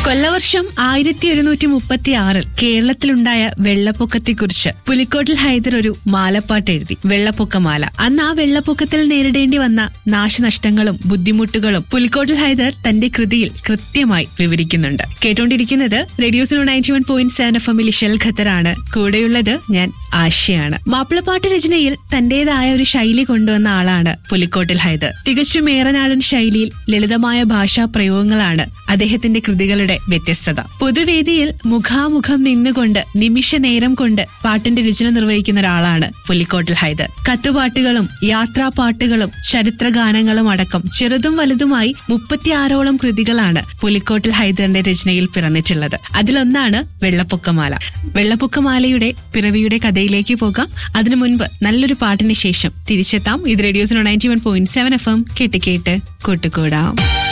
കൊല്ലവർഷം ആയിരത്തി ഒരുന്നൂറ്റി മുപ്പത്തി ആറിൽ കേരളത്തിലുണ്ടായ വെള്ളപ്പൊക്കത്തെക്കുറിച്ച് പുലിക്കോട്ടിൽ ഹൈദർ ഒരു മാലപ്പാട്ട് എഴുതി വെള്ളപ്പൊക്കമാല അന്ന് ആ വെള്ളപ്പൊക്കത്തിൽ നേരിടേണ്ടി വന്ന നാശനഷ്ടങ്ങളും ബുദ്ധിമുട്ടുകളും പുലിക്കോട്ടിൽ ഹൈദർ തന്റെ കൃതിയിൽ കൃത്യമായി വിവരിക്കുന്നുണ്ട് കേട്ടോണ്ടിരിക്കുന്നത് Radio Suno ninety one point seven F എമ്മിൽ ഇഷൽ ഖത്തറാണ് കൂടെയുള്ളത് ഞാൻ ആശയാണ് മാപ്പിളപ്പാട്ട് രചനയിൽ തന്റേതായ ഒരു ശൈലി കൊണ്ടുവന്ന ആളാണ് പുലിക്കോട്ടിൽ ഹൈദർ തികച്ചും ഏറനാടൻ ശൈലിയിൽ ലളിതമായ ഭാഷാ പ്രയോഗങ്ങളാണ് അദ്ദേഹത്തിന്റെ കൃതികളുടെ വ്യത്യസ്തത പൊതുവേദിയിൽ മുഖാമുഖം നിന്നുകൊണ്ട് നിമിഷ നേരം കൊണ്ട് പാട്ടിന്റെ രചന നിർവഹിക്കുന്ന ഒരാളാണ് പുലിക്കോട്ടിൽ ഹൈദർ കത്തുപാട്ടുകളും യാത്രാപാട്ടുകളും ചരിത്രഗാനങ്ങളും അടക്കം ചെറുതും വലുതുമായി മുപ്പത്തിയാറോളം കൃതികളാണ് പുലിക്കോട്ടിൽ ഹൈദറിന്റെ രചനയിൽ പിറന്നിട്ടുള്ളത് അതിലൊന്നാണ് വെള്ളപ്പൊക്കമാല വെള്ളപ്പൊക്കമാലയുടെ പിറവിയുടെ കഥയിലേക്ക് പോകാം അതിനു മുൻപ് നല്ലൊരു പാട്ടിന് ശേഷം തിരിച്ചെത്താം ഇത് Radio Suno ninety one point seven F M കേട്ട് കേട്ട് കൂട്ടുകൂടാം